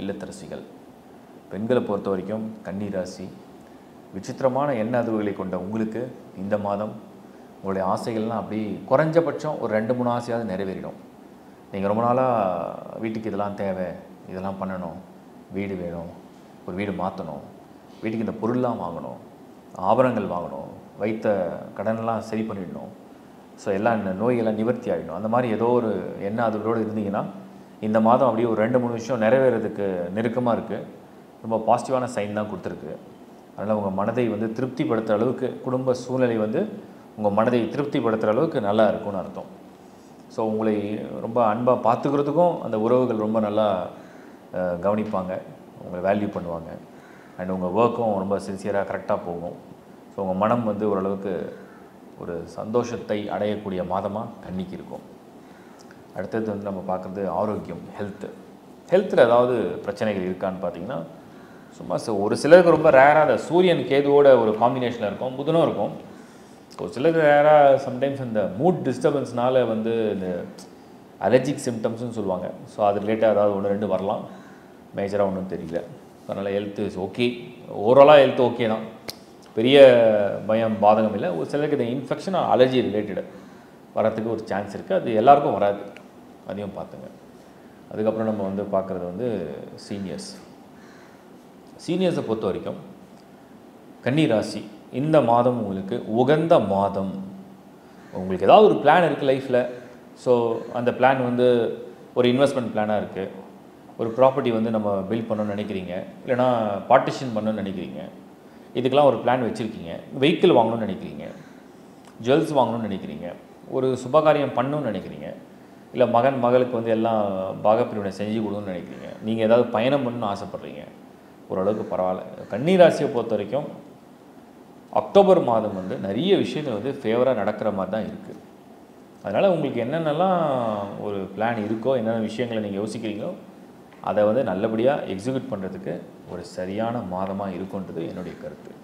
இல்லத்தரசிகள் பெண்களை பொறுத்த வரைக்கும் கன்னி ராசி விசித்திரமான எண்ண அதிர்வுகளை கொண்ட உங்களுக்கு இந்த மாதம் உங்களுடைய ஆசைகள்லாம் அப்படி குறைஞ்சபட்சம் ஒரு ரெண்டு மூணு ஆசையாவது நிறைவேறிடும் நீங்கள் ரொம்ப நாளாக வீட்டுக்கு இதெல்லாம் தேவை இதெல்லாம் பண்ணணும் வீடு வேணும் ஒரு வீடு மாற்றணும் வீட்டுக்கு இந்த பொருள்லாம் வாங்கணும் ஆபரணங்கள் வாங்கணும் வைத்த கடனெல்லாம் சரி பண்ணிடணும் ஸோ எல்லாம் இந்த நோயெல்லாம் நிவர்த்தி ஆகிடும் அந்த மாதிரி ஏதோ ஒரு எண்ண அதுகளோடு இருந்தீங்கன்னா இந்த மாதம் அப்படியே ஒரு ரெண்டு மூணு விஷயம் நிறைவேறதுக்கு நெருக்கமாக இருக்குது ரொம்ப பாசிட்டிவான சைன் தான் கொடுத்துருக்கு அதனால் உங்கள் மனதை வந்து திருப்திப்படுத்துகிற அளவுக்கு குடும்ப சூழ்நிலை வந்து உங்கள் மனதை திருப்திப்படுத்துகிற அளவுக்கு நல்லா இருக்கும்னு அர்த்தம் ஸோ உங்களை ரொம்ப அன்பாக பார்த்துக்கிறதுக்கும் அந்த உறவுகள் ரொம்ப நல்லா அஹ், கவனிப்பாங்க உங்களை வேல்யூ பண்ணுவாங்க அண்ட் உங்கள் ஒர்க்கும் ரொம்ப சின்சியராக கரெக்டாக போகும் ஸோ உங்கள் மனம் வந்து ஓரளவுக்கு ஒரு சந்தோஷத்தை அடையக்கூடிய மாதமாக கன்னிக்கு இருக்கும் அடுத்தது வந்து நம்ம பார்க்குறது ஆரோக்கியம் ஹெல்த்து ஹெல்த்தில் ஏதாவது பிரச்சனைகள் இருக்கான்னு பார்த்தீங்கன்னா சும்மா ச- ஒரு சிலருக்கு ரொம்ப ரேராக அந்த சூரியன் கேதுவோட ஒரு காம்பினேஷனில் இருக்கும் புதனும் இருக்கும் ஒரு சிலருக்கு ரேராக சம்டைம்ஸ் இந்த மூட் டிஸ்டர்பன்ஸ்னால வந்து இந்த அலர்ஜிக் சிம்டம்ஸ்னு சொல்லுவாங்க ஸோ அது ரிலேட்டாக ஏதாவது ஒன்று ரெண்டு வரலாம் மேஜராக ஒன்றும் தெரியல அதனால் ஹெல்த்து இஸ் ஓகே ஓவராலாக ஹெல்த் ஓகே தான் பெரிய பயம் பாதகம் இல்லை ஒரு சிலருக்கு இந்த இன்ஃபெக்ஷன் அலர்ஜி ரிலேட்டடு வரத்துக்கு ஒரு சான்ஸ் இருக்குது அது எல்லாருக்கும் வராது அதையும் பார்த்துங்க அதுக்கப்புறம் நம்ம வந்து பார்க்குறது வந்து சீனியர்ஸ் சீனியர்ஸை பொறுத்த வரைக்கும் கன்னி ராசி இந்த மாதம் உங்களுக்கு உகந்த மாதம் உங்களுக்கு ஏதாவது ஒரு பிளான் இருக்குது லைஃப்பில் ஸோ அந்த பிளான் வந்து ஒரு இன்வெஸ்ட்மெண்ட் பிளானாக இருக்குது ஒரு ப்ராப்பர்ட்டி வந்து நம்ம பில்ட் பண்ணணும்னு நினைக்கிறீங்க இல்லைனா பார்ட்டிஷன் பண்ணணும்னு நினைக்கிறீங்க இதுக்கெல்லாம் ஒரு பிளான் வச்சுருக்கீங்க வெஹிக்கிள் வாங்கணும்னு நினைக்கிறீங்க ஜுவல்ஸ் வாங்கணும்னு நினைக்கிறீங்க ஒரு சுபகாரியம் பண்ணணும்னு நினைக்கிறீங்க இல்லை மகன் மகளுக்கு வந்து எல்லாம் பாகப்பிரிவினை செஞ்சு கொடுக்கணும்னு நினைக்கிறீங்க நீங்கள் ஏதாவது பயணம் பண்ணணும்னு ஆசைப்பட்றீங்க ஓரளவுக்கு பரவாயில்ல கன்னி ராசியை பொறுத்த வரைக்கும் அக்டோபர் மாதம் வந்து நிறைய விஷயங்கள் வந்து ஃபேவராக நடக்கிற மாதிரி தான் இருக்குது அதனால் உங்களுக்கு என்னென்னலாம் ஒரு பிளான் இருக்கோ என்னென்ன விஷயங்களை நீங்கள் யோசிக்கிறீங்களோ அதை வந்து நல்லபடியாக எக்ஸிக்யூட் பண்ணுறதுக்கு ஒரு சரியான மாதமாக இருக்குன்றது என்னுடைய கருத்து